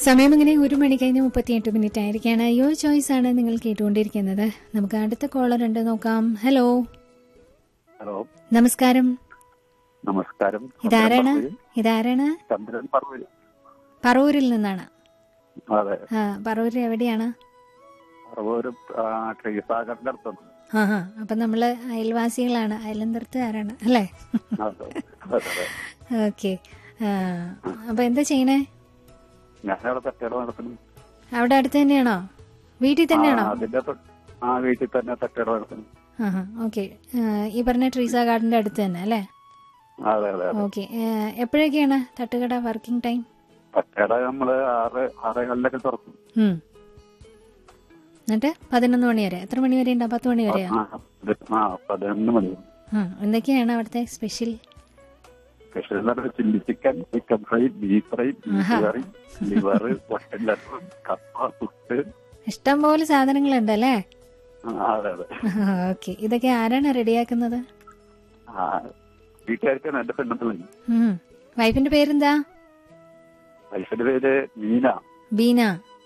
സമയം ഇങ്ങനെ ഒരു മണി കഴിഞ്ഞ് മുപ്പത്തിയെട്ട് മിനിറ്റ് ആയിരിക്കാണ് യോ ചോയ്സ് ആണ് നിങ്ങൾ കേട്ടുകൊണ്ടിരിക്കുന്നത് നമുക്ക് അടുത്ത കോളർ ഉണ്ട് നോക്കാം ഹലോ ഹലോ നമസ്കാരം നമസ്കാരം ഇതാരാണ് ഇതാരാണ് ചന്ദ്രൻ പറവൂര് പറവൂരിൽ നിന്നാണ് അതെ ആ പറവൂർ എവിടെയാണ് പറവൂര് ട്രീസാഗറിന്റെ അടുത്താണ് ആ ആ അപ്പൊ നമ്മള് അയൽവാസികളാണ് അയലന്തരത്തുകാരാണ് അല്ലേ അതെ അതെ അതെ ഓക്കെ അപ്പൊ എന്താ ചെയ്യണേ ഞാനവിടെ തട്ടേടെ നടത്തുന്നു അവിടെ അടുത്ത് തന്നെയാണോ വീട്ടിൽ തന്നെയാണോ ആ, അതിന്റെ തൊ- ആ വീട്ടിൽ തന്നെ തട്ടേടെ നടത്തുന്നു ആ ഓക്കെ ഈ പറഞ്ഞ ട്രീസ ഗാർഡന്റെ അടുത്ത് തന്നെ അല്ലേ അതെ അതെ അതെ ഓക്കെ എപ്പോഴൊക്കെയാണ് തട്ടുകട വർക്കിംഗ് ടൈം തട്ടേടെ നമ്മള് ആറ് ആറേകാലിലൊക്കെ തുറക്കും ഉം. എന്നിട്ട് പതിനൊന്ന് മണി വരെ എത്ര മണി വരെ ഉണ്ടാവും പത്ത് മണി വരെയോ ആ ഇത് ആ പതിനൊന്ന് മണി ആ എന്തൊക്കെയാണ് അവിടുത്തെ സ്പെഷ്യൽ സ്പെഷ്യൽ എന്ന് പറഞ്ഞാൽ chilli chicken chicken fry beef fry beef curry liver പൊട്ടല്ലത്ത് കപ്പ പുട്ട് ഇഷ്ടം പോലെ സാധനങ്ങളുണ്ട് അല്ലേ ആ, അതെ അതെ ഓക്കെ ഇതൊക്കെ ആരാണ് റെഡിയാക്കുന്നത് ആ വീട്ടുകാർക്കാണ് എന്റെ പെണ്ണുള്ളത് ഉം. വൈഫിന്റെ പേരെന്താ വൈഫിന്റെ പേര് മീന ബീന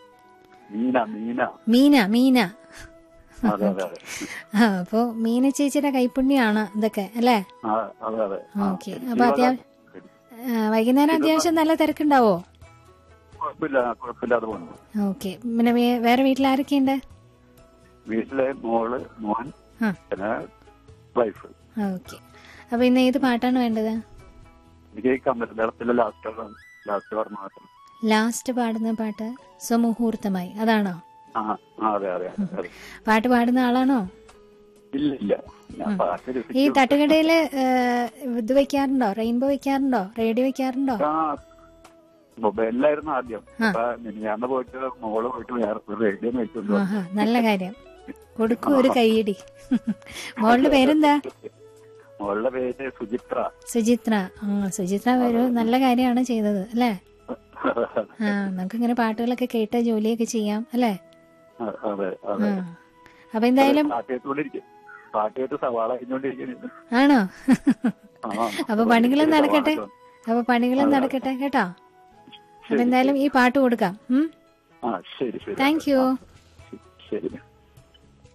മീന മീന മീന മീന അതെ അതെ അതെ ആ അപ്പോ മീന ചേച്ചിയുടെ കൈപ്പുണ്യാണ് ഇതൊക്കെ അല്ലേ ആ, അതെ അതെ ആ, ഓക്കെ എനിക്ക് അപ്പൊ അത്യാവശ്യം ആ, വൈകുന്നേരം അത്യാവശ്യം നല്ല തിരക്കുണ്ടാവോ കുഴപ്പമില്ല കുഴപ്പമില്ലാതെ പോകുന്നു ഓക്കെ പിന്നെ വേ- വേറെ വീട്ടിൽ ആരൊക്കെയുണ്ട് വീട്ടിലെ മോള് മോൻ ആ പിന്നെ വൈഫ് ഓക്കെ അപ്പൊ ഇന്ന് ഏത് പാട്ടാണ് വേണ്ടത് എനിക്ക് ഈ കമ്മലത്തിലെ ലാസ്റ്റ് ലാസ്റ്റ് പറഞ്ഞ മാത്രം ലാസ്റ്റ് പാടുന്ന പാട്ട് സ്വമുഹൂർത്തമായി അതാണോ ആ ആ, അതെ അതെ അതെ പാട്ട് പാടുന്ന ആളാണോ ഇല്ല ഇല്ല ഞാൻ പാട്ട് ഈ രസിക്കും. തട്ടുകടയില് ഏഹ്, ഇത് വെക്കാറുണ്ടോ റെയിൻബോ വെക്കാറുണ്ടോ റേഡിയോ വെക്കാറുണ്ടോ ആ മൊബൈലിലായിരുന്നു ആദ്യം ആ. അപ്പൊ ഞാൻ പോയിട്ട് മോള് പോയിട്ട് വേറെ റേഡിയോ മേടിച്ചോണ്ട് വന്നു. ആഹാ നല്ല കാര്യം കൊടുക്കും ഒരു കൈയടി മോളുടെ പേരെന്താ മോളുടെ പേര് സുചിത്ര സുചിത്ര ആ സുചിത്ര ഒരു നല്ല കാര്യമാണ് ചെയ്തത് അല്ലേ ആ നമുക്കിങ്ങനെ പാട്ടുകളൊക്കെ കേട്ട് ജോലിയൊക്കെ ചെയ്യാം അല്ലേ അതെ ആ അതെ അപ്പൊ എന്തായാലും പാട്ട് കേട്ടുകൊണ്ടിരിക്കും പാട്ട് കേട്ട് സവാള കഴിഞ്ഞോണ്ടിരിക്കുന്നു ആണോ ആ. അപ്പൊ പണികളും നടക്കട്ടെ സവാള. അപ്പൊ പണികളും നടക്കട്ടെ കേട്ടോ അപ്പൊ എന്തായാലും ഈ പാട്ട് കൊടുക്കാം ഉം ആ ശരി ശരി താങ്ക് യു ശരി